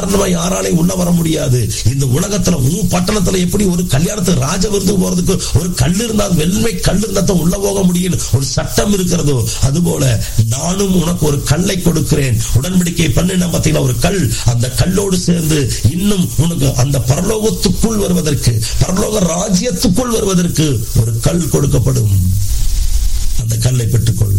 சாதாரணமா யாராலையும் உள்ள வர முடியாது இந்த உலகத்துல உன் பட்டணத்துல எப்படி ஒரு கல்யாணத்துக்கு ராஜ விருதுக்கு போறதுக்கு ஒரு கல் இருந்தா வெண்மை கல் இருந்தா தான் உள்ள போக முடியும் ஒரு சட்டம் இருக்கிறதோ அதுபோல நானும் உனக்கு ஒரு கல்லை கொடுக்கிறேன் உடன்படிக்கை பண்ணின பார்த்தீங்கன்னா ஒரு கல் அந்த கல்லோடு சேர்ந்து இன்னும் உனக்கு அந்த பரலோகத்துக்குள் வருவதற்கு பரலோக ராஜ்யத்துக்குள் வருவதற்கு ஒரு கல் கொடுக்கப்படும் அந்த கல்லை பெற்றுக்கொள்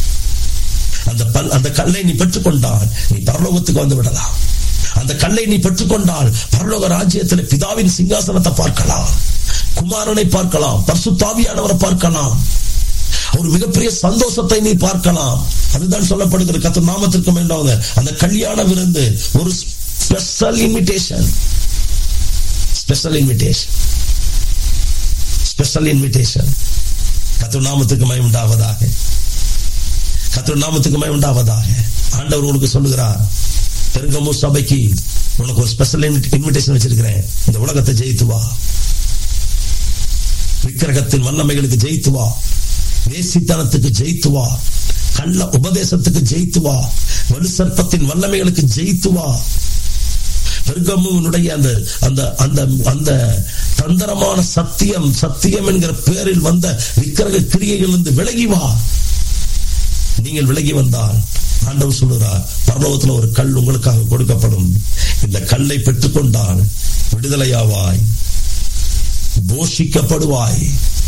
அந்த பல் அந்த கல்லை நீ பெற்றுக்கொண்டால் நீ பரலோகத்துக்கு வந்து விடலாம் அந்த கல்லை நீ பெற்றுக்கொண்டால் பரலோக ராஜ்யத்தில் பிதாவின் சிங்காசனத்தை பார்க்கலாம் குமாரனை பார்க்கலாம் பர்சுத்தாவியானவரை பார்க்கலாம் ஒரு மிகப்பெரிய சந்தோஷத்தை நீ பார்க்கலாம் அதுதான் சொல்லப்படுகிற கத்த நாமத்திற்கு வேண்டாவது அந்த கல்யாண விருந்து ஒரு special invitation special invitation special invitation கத்த நாமத்துக்கு மயம் உண்டாவதாக கத்த நாமத்துக்கு மயம் உண்டாவதாக ஆண்டவர் உங்களுக்கு சொல்லுகிறார் பெருங்கமு சபைக்கு உனக்கு ஒரு ஸ்பெஷல் இன்விடேஷன் வச்சிருக்கிறேன் இந்த உலகத்தை ஜெயித்து வா விக்கிரகத்தின் வல்லமைகளுக்கு ஜெயித்து வா வேசித்தனத்துக்கு ஜெயித்து வா கள்ள உபதேசத்துக்கு ஜெயித்து வா வலு சர்ப்பத்தின் வல்லமைகளுக்கு ஜெயித்து வா பெருகமுனுடைய அந்த அந்த அந்த அந்த தந்திரமான சத்தியம் சத்தியம் என்கிற பேரில் வந்த விக்கிரக கிரியைகள் இருந்து விலகி வா நீங்கள் விலகி வந்தால் ஆண்டவர் சொல்லுகிறார் பரலோகத்தில் ஒரு கல் உங்களுக்காக கொடுக்கப்படும் இந்த கல்லை பெற்றுக்கொண்டால் விடுதலையாவாய் போஷிக்கப்படுவாய்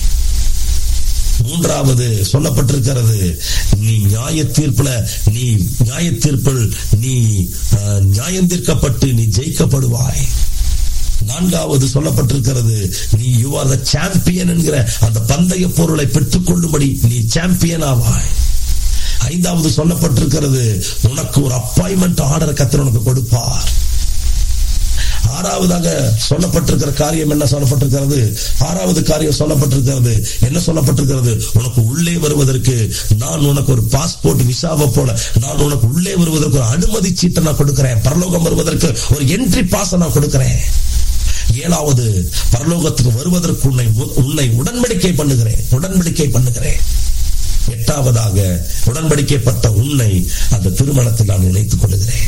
மூன்றாவது சொல்லப்பட்டிருக்கிறது நீ நியாய தீர்ப்புல நீ நியாய தீர்ப்பில் நீ நியாயம் தீர்க்கப்பட்டு நீ ஜெயிக்கப்படுவாய் நான்காவது சொல்லப்பட்டிருக்கிறது நீ யூ ஆர் த சாம்பியன் என்கிற அந்த பந்தய பொருளை பெற்றுக்கொள்ளும்படி நீ சாம்பியன் ஆவாய் ஐந்தாவது சொல்லப்பட்டிருக்கிறது உனக்கு ஒரு அப்பாயின்மெண்ட் ஆர்டர் கத்தர் உனக்கு கொடுப்பார் ஆறாவதாக சொல்லப்பட்டிருக்கிற காரியம் என்ன சொல்லப்பட்டிருக்கிறது ஆறாவது காரியம் சொல்லப்பட்டிருக்கிறது என்ன சொல்லப்பட்டிருக்கிறது உனக்கு உள்ளே வருவதற்கு நான் உனக்கு ஒரு பாஸ்போர்ட் விசாவை போல நான் உனக்கு உள்ளே வருவதற்கு ஒரு அனுமதி சீட்டை நான் கொடுக்கிறேன் பரலோகம் வருவதற்கு ஒரு என்ட்ரி பாஸ் நான் கொடுக்கிறேன் ஏழாவது பரலோகத்துக்கு வருவதற்கு உன்னை உன்னை உடன்படிக்கை பண்ணுகிறேன் உடன்படிக்கை பண்ணுகிறேன் எட்டாவதாக உடன்படிக்கைப்பட்ட உன்னை அந்த திருமணத்தில் நான் இணைத்துக் கொள்ளுகிறேன்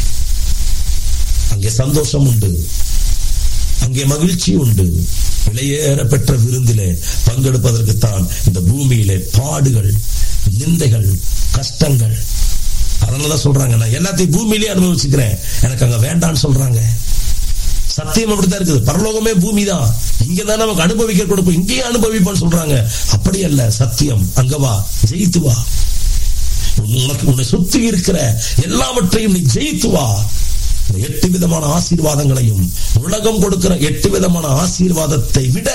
அங்கே சந்தோஷம் உண்டு அங்கே மகிழ்ச்சி உண்டு விலையேற பெற்ற விருந்திலே பங்கெடுப்பதற்குத்தான் இந்த பூமியிலே பாடுகள் நிந்தைகள் கஷ்டங்கள் அதனாலதான் சொல்றாங்க நான் எல்லாத்தையும் பூமியிலே அனுபவிச்சுக்கிறேன் எனக்கு அங்க வேண்டான்னு சொல்றாங்க சத்தியம் அப்படித்தான் இருக்குது பரலோகமே பூமி தான் இங்கதான் நமக்கு அனுபவிக்க கொடுப்போம் இங்கேயே அனுபவிப்பான்னு சொல்றாங்க அப்படி அல்ல சத்தியம் அங்க வா ஜெயித்து வா உனக்கு உன்னை சுத்தி இருக்கிற எல்லாவற்றையும் நீ ஜெயித்து வா எட்டு விதமான ஆசீர்வாதங்களையும் உலகம் கொடுக்கிற எட்டு விதமான ஆசீர்வாதத்தை விட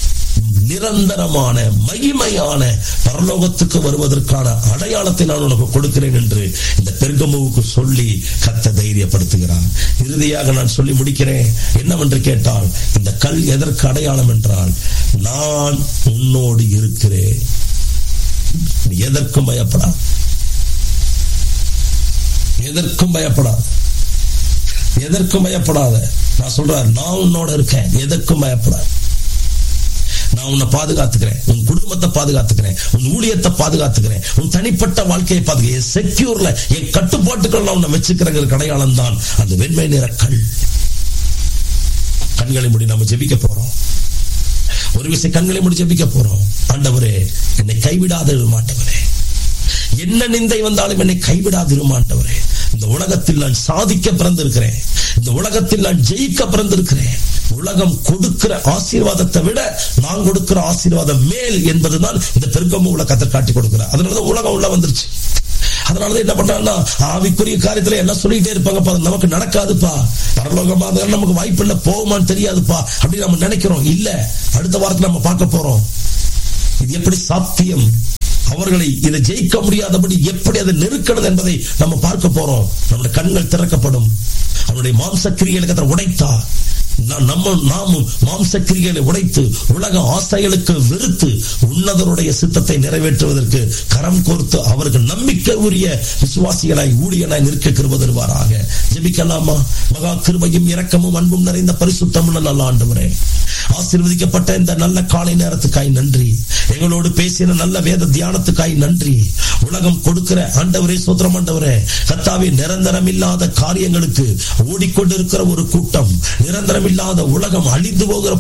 நிரந்தரமான மகிமையான பரலோகத்துக்கு வருவதற்கான அடையாளத்தை நான் உனக்கு கொடுக்கிறேன் என்று இந்த பெருகமுவுக்கு சொல்லி கத்த தைரியப்படுத்துகிறான் இறுதியாக நான் சொல்லி முடிக்கிறேன் என்னவென்று கேட்டால் இந்த கல் எதற்கு அடையாளம் என்றால் நான் உன்னோடு இருக்கிறேன் எதற்கும் பயப்படாது எதற்கும் பயப்படாது எதற்கும் பயப்படாத நான் சொல்றேன் நான் உன்னோட இருக்கேன் எதற்கும் பயப்படாது நான் உன்னை பாதுகாத்துக்கிறேன் உன் குடும்பத்தை பாதுகாத்துக்கிறேன் உன் ஊழியத்தை பாதுகாத்துக்கிறேன் உன் தனிப்பட்ட வாழ்க்கையை பாதுகாக்கிறேன் செக்யூர்ல என் கட்டுப்பாட்டுக்குள்ள உன்னை வச்சுக்கிறங்கிற அடையாளம் தான் அந்த வெண்மை நிற கல் கண்களை முடி நம்ம ஜெபிக்க போறோம் ஒரு விஷயம் கண்களை முடி ஜெபிக்க போறோம் ஆண்டவரே என்னை கைவிடாத மாட்டவரே என்ன நிந்தை வந்தாலும் என்னை கைவிடாது மாட்டவரே இந்த உலகத்தில் நான் சாதிக்க பிறந்திருக்கிறேன் இந்த உலகத்தில் நான் ஜெயிக்க பிறந்திருக்கிறேன் உலகம் கொடுக்கிற ஆசீர்வாதத்தை விட நான் கொடுக்கிற ஆசீர்வாதம் மேல் என்பதுதான் இந்த பெருக்கமும் உலகத்தை காட்டி கொடுக்கிறார் அதனாலதான் உலகம் உள்ள வந்துருச்சு அதனாலதான் என்ன பண்றாங்கன்னா ஆவிக்குரிய காரியத்துல எல்லாம் சொல்லிட்டே இருப்பாங்கப்பா நமக்கு நடக்காதுப்பா பரலோகமா நமக்கு வாய்ப்பு இல்ல போகுமான்னு தெரியாதுப்பா அப்படின்னு நம்ம நினைக்கிறோம் இல்ல அடுத்த வாரத்துல நம்ம பார்க்க போறோம் இது எப்படி சாத்தியம் அவர்களை இதை ஜெயிக்க முடியாதபடி எப்படி அதை நெருக்கிறது என்பதை நம்ம பார்க்க போறோம் நம்முடைய கண்கள் திறக்கப்படும் அவனுடைய மாம்ச கிரியலுக்கு அதை உடைத்தா நா- நம்ம நாமும் மாம்ச கிரிகளை உடைத்து உலக ஆசைகளுக்கு வெறுத்து உன்னதருடைய சித்தத்தை நிறைவேற்றுவதற்கு கரம் கோர்த்து அவருக்கு நம்பிக்கை உரிய விசுவாசிகளாய் ஊழியனாய் நிற்க கிருப தருவாராக ஜெபிக்கலாமா மகா கிருபையும் இரக்கமும் அன்பும் நிறைந்த பரிசுத்தமுள்ள நல்ல ஆண்டவரே ஆசீர்வதிக்கப்பட்ட இந்த நல்ல காலை நேரத்துக்காய் நன்றி எங்களோடு பேசின நல்ல வேத தியானத்துக்காய் நன்றி உலகம் கொடுக்கிற ஆண்டவரே சோத்திரம் ஆண்டவரே கத்தாவே நிரந்தரம் இல்லாத காரியங்களுக்கு ஓடிக்கொண்டிருக்கிற ஒரு கூட்டம் நிரந்தரம் இல்லாத உலகம் அழிந்து போகிற